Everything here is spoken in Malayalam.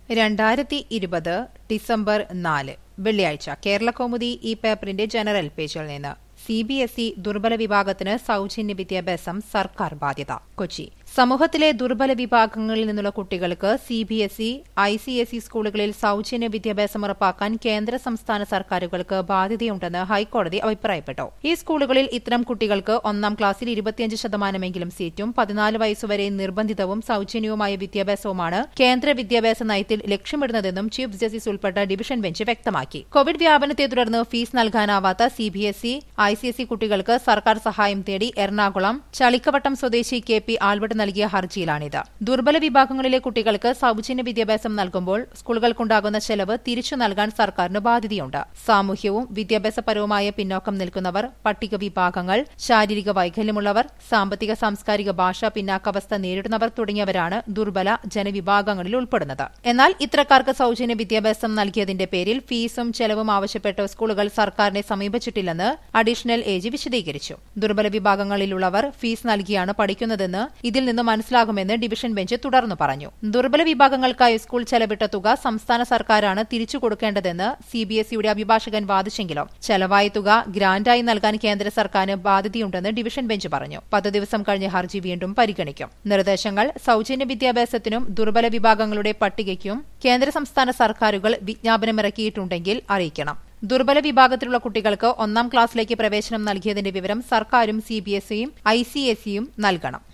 രണ്ടായിരത്തി ഇരുപത് ഡിസംബർ നാല് വെള്ളിയാഴ്ച കേരളകൗമുദി ഈ പേപ്പറിന്റെ ജനറൽ പേജിൽ നിന്ന് സി ബി എസ് ഇ ദുർബല വിഭാഗത്തിന് സൗജന്യ വിദ്യാഭ്യാസം സർക്കാർ ബാധ്യത കൊച്ചി സമൂഹത്തിലെ ദുർബല വിഭാഗങ്ങളിൽ നിന്നുള്ള കുട്ടികൾക്ക് C B S E I C S E സ്കൂളുകളിൽ സൗജന്യ വിദ്യാഭ്യാസം ഉറപ്പാക്കാൻ കേന്ദ്ര സംസ്ഥാന സർക്കാരുകൾക്ക് ബാധ്യതയുണ്ടെന്ന് ഹൈക്കോടതി അഭിപ്രായപ്പെട്ടു ഈ സ്കൂളുകളിൽ ഇത്തരം കുട്ടികൾക്ക് ഒന്നാം ക്ലാസ്സിൽ ഇരുപത്തിയഞ്ച് ശതമാനമെങ്കിലും സീറ്റും പതിനാല് വയസ്സുവരെ നിർബന്ധിതവും സൗജന്യവുമായ വിദ്യാഭ്യാസവുമാണ് കേന്ദ്ര വിദ്യാഭ്യാസ നയത്തിൽ ലക്ഷ്യമിടുന്നതെന്നും ചീഫ് ജസ്റ്റിസ് ഉൾപ്പെട്ട ഡിവിഷൻ ബെഞ്ച് വ്യക്തമാക്കി കോവിഡ് വ്യാപനത്തെ തുടർന്ന് ഫീസ് നൽകാനാവാത്ത C B S E I C S E കുട്ടികൾക്ക് സർക്കാർ സഹായം തേടി എറണാകുളം ചളിക്കവട്ടം സ്വദേശി കെ പി ആൽബർട്ട് നൽകിയ ഹർജിയിലാണിത് ദുർബല വിഭാഗങ്ങളിലെ കുട്ടികൾക്ക് സൗജന്യ വിദ്യാഭ്യാസം നൽകുമ്പോൾ സ്കൂളുകൾക്കുണ്ടാകുന്ന ചെലവ് തിരിച്ചു നൽകാൻ സർക്കാരിന് ബാധ്യതയുണ്ട് സാമൂഹ്യവും വിദ്യാഭ്യാസപരവുമായ പിന്നോക്കം നിൽക്കുന്നവർ പട്ടിക വിഭാഗങ്ങൾ ശാരീരിക വൈകല്യമുള്ളവർ സാമ്പത്തിക സാംസ്കാരിക ഭാഷാ പിന്നാക്കാവസ്ഥ നേരിടുന്നവർ തുടങ്ങിയവരാണ് ദുർബല ജനവിഭാഗങ്ങളിൽ ഉൾപ്പെടുന്നത് എന്നാൽ ഇത്തരക്കാർക്ക് സൗജന്യ വിദ്യാഭ്യാസം നൽകിയതിന്റെ പേരിൽ ഫീസും ചെലവും ആവശ്യപ്പെട്ട് സ്കൂളുകൾ സർക്കാരിനെ സമീപിച്ചിട്ടില്ലെന്ന് അഡീഷണൽ ഏജി വിശദീകരിച്ചു ദുർബല വിഭാഗങ്ങളിലുള്ളവർ ഫീസ് നൽകിയാണ് പഠിക്കുന്നതെന്ന് ഇതിൽ നിന്ന് മനസ്സിലാകുമെന്ന് ഡിവിഷൻ ബെഞ്ച് തുടർന്നു പറഞ്ഞു ദുർബല വിഭാഗങ്ങൾക്കായി സ്കൂൾ ചെലവിട്ട തുക സംസ്ഥാന സർക്കാരാണ് തിരിച്ചു കൊടുക്കേണ്ടതെന്ന് സി ബി എസ് ഇയുടെ അഭിഭാഷകൻ വാദിച്ചെങ്കിലും ചെലവായ തുക ഗ്രാന്റായി നൽകാൻ കേന്ദ്ര സർക്കാരിന് ബാധ്യതയുണ്ടെന്ന് ഡിവിഷൻ ബെഞ്ച് പറഞ്ഞു പത്ത് ദിവസം കഴിഞ്ഞ് ഹർജി വീണ്ടും പരിഗണിക്കും നിർദ്ദേശങ്ങൾ സൗജന്യ വിദ്യാഭ്യാസത്തിനും ദുർബല വിഭാഗങ്ങളുടെ പട്ടികയ്ക്കും കേന്ദ്ര സംസ്ഥാന സർക്കാരുകൾ വിജ്ഞാപനമിറക്കിയിട്ടുണ്ടെങ്കിൽ അറിയിക്കണം ദുർബല വിഭാഗത്തിലുള്ള കുട്ടികൾക്ക് ഒന്നാം ക്ലാസ്സിലേക്ക് പ്രവേശനം നൽകിയതിന്റെ വിവരം സർക്കാരും സി ബി എസ് ഇയും ഐ സി എസ് ഇയും നൽകണം